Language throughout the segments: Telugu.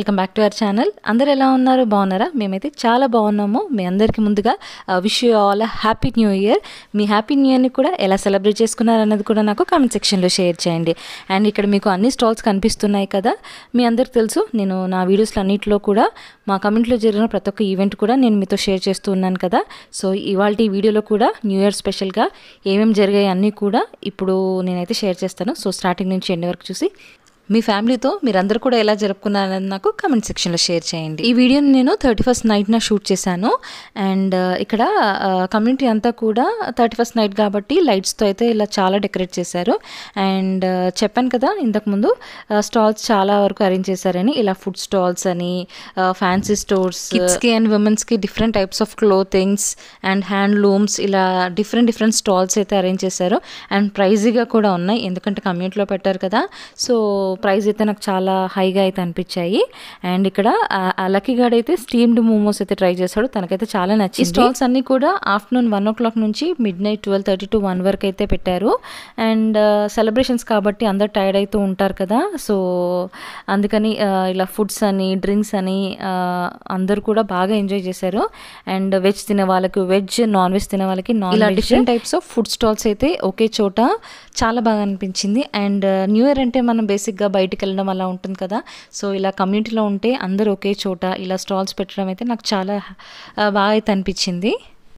welcome back to our channel అందరు ఎలా ఉన్నారు బాగున్నారా మేమైతే చాలా బాగున్నాము మీ అందరికీ ముందుగా wish you all happy new year మీ హ్యాపీ న్యూ ఇయర్ని కూడా ఎలా సెలబ్రేట్ చేసుకున్నారు అన్నది కూడా నాకు కామెంట్ సెక్షన్లో షేర్ చేయండి అండ్ ఇక్కడ మీకు అన్ని స్టాల్స్ కనిపిస్తున్నాయి కదా మీ అందరికి తెలుసు నేను నా వీడియోస్లో అన్నింటిలో కూడా మా కమెంట్లో జరిగిన ప్రతి ఒక్క ఈవెంట్ కూడా నేను మీతో షేర్ చేస్తూ ఉన్నాను కదా సో ఇవాళ ఈ వీడియోలో కూడా న్యూ ఇయర్ స్పెషల్గా ఏమేమి జరిగాయి అన్నీ కూడా ఇప్పుడు నేనైతే షేర్ చేస్తాను సో స్టార్టింగ్ నుంచి ఎండ్ వరకు చూసి మీ ఫ్యామిలీతో మీరందరూ కూడా ఎలా జరుపుకున్నారని నాకు కమెంట్ సెక్షన్లో షేర్ చేయండి ఈ వీడియోని నేను థర్టీ ఫస్ట్ నైట్న షూట్ చేశాను అండ్ ఇక్కడ కమ్యూనిటీ అంతా కూడా థర్టీ ఫస్ట్ నైట్ కాబట్టి లైట్స్తో అయితే ఇలా చాలా డెకరేట్ చేశారు అండ్ చెప్పాను కదా ఇంతకుముందు స్టాల్స్ చాలా వరకు అరేంజ్ చేశారని ఇలా ఫుడ్ స్టాల్స్ అని ఫ్యాన్సీ స్టోర్స్ కిడ్స్కి అండ్ ఉమెన్స్కి different types of clothings and handlooms ఇలా డిఫరెంట్ డిఫరెంట్ స్టాల్స్ అయితే అరేంజ్ చేశారు అండ్ ప్రైజీగా కూడా ఉన్నాయి ఎందుకంటే కమ్యూనిటీలో పెట్టారు కదా సో ప్రైస్ అయితే నాకు చాలా హైగా అయితే అనిపించాయి అండ్ ఇక్కడ లక్కీ గాడ్ అయితే స్టీమ్డ్ మోమోస్ అయితే ట్రై చేశాడు తనకైతే చాలా నచ్చింది స్టాల్స్ అన్ని కూడా ఆఫ్టర్నూన్ వన్ ఓ క్లాక్ నుంచి midnight twelve thirty to one వరకు అయితే పెట్టారు అండ్ సెలబ్రేషన్స్ కాబట్టి అందరు టైర్డ్ అవుతూ ఉంటారు కదా సో అందుకని ఇలా ఫుడ్స్ అని డ్రింక్స్ అని అందరూ కూడా బాగా ఎంజాయ్ చేశారు అండ్ వెజ్ తినే వాళ్ళకి వెజ్ నాన్ వెజ్ తినే వాళ్ళకి నాన్ ఇలా different types of food stalls అయితే ఒకే చోట చాలా బాగా అనిపించింది అండ్ న్యూ ఇయర్ అంటే మనం బేసిక్గా బయటికి వెళ్ళడం అలా ఉంటుంది కదా సో ఇలా కమ్యూనిటీలో ఉంటే అందరూ ఒకే చోట ఇలా స్టాల్స్ పెట్టడం అయితే నాకు చాలా బాగా అయితే అనిపించింది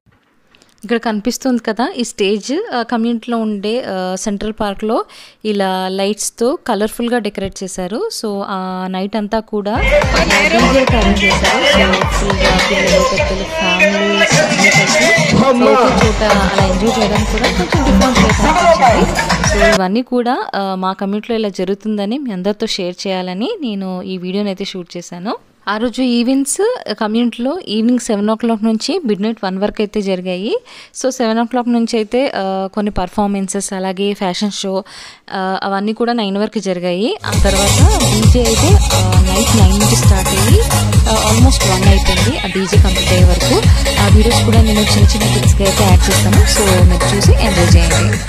ఇక్కడ కనిపిస్తుంది కదా ఈ స్టేజ్ కమ్యూనిటీలో ఉండే సెంట్రల్ పార్క్లో ఇలా లైట్స్తో కలర్ఫుల్గా డెకరేట్ చేశారు సో ఆ నైట్ అంతా కూడా డీజే అరేంజ్ చేశారు సో ఫుల్గా పిల్లలు పెద్దలు ఫ్యామిలీస్ అన్ని కలిసి చోట అలా ఎంజాయ్ చేయడానికి కూడా కొంచెం డిఫరెంట్ అనిపించింది సో ఇవన్నీ కూడా మా కమ్యూనిటీలో ఇలా జరుగుతుందని మీ అందరితో షేర్ చేయాలని నేను ఈ వీడియోని అయితే షూట్ చేశాను ఆ రోజు ఈవెంట్స్ కమ్యూనిటీలో ఈవినింగ్ సెవెన్ ఓ క్లాక్ నుంచి మిడ్ నైట్ వన్ వరకు అయితే జరిగాయి సో సెవెన్ ఓ క్లాక్ నుంచి అయితే కొన్ని పర్ఫార్మెన్సెస్ అలాగే ఫ్యాషన్ షో అవన్నీ కూడా నైన్ వరకు జరిగాయి ఆ తర్వాత డీజే అయితే నైట్ నైన్ నుంచి స్టార్ట్ అయ్యి ఆల్మోస్ట్ వన్ అయిపోయింది ఆ డీజే కంప్లీట్ అయ్యే వరకు ఆ వీడియోస్ కూడా నేను చిన్న చిన్న టిప్స్గా అయితే యాడ్ చేస్తాను సో మీరు చూసి ఎంజాయ్ చేయండి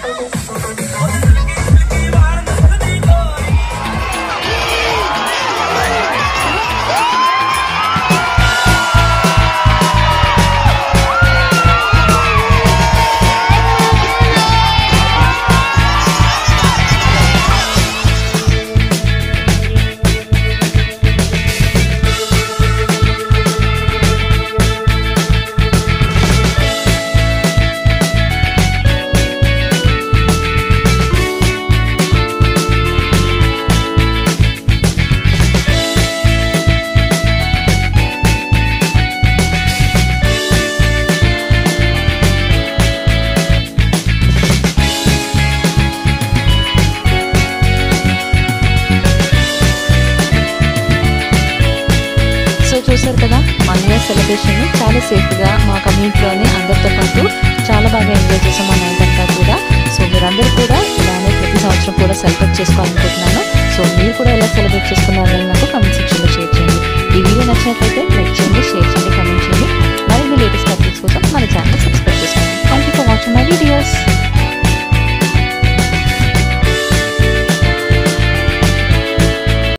సో చూసారు కదా మా న్యూ సెలబ్రేషన్ చాలా సేఫ్గా మా కమ్యూనిటీలోనే అందరితో పాటు చాలా బాగా ఎంజాయ్ చేసాం మా నైట్ అంతా కూడా సో మీరందరూ కూడా ఇలానే ప్రతి సంవత్సరం కూడా సెలబ్రేట్ చేసుకోవాలనుకుంటున్నాను సో మీరు కూడా ఎలా సెలబ్రేట్ చేసుకున్నారని నాకు కమెంట్ సెక్షన్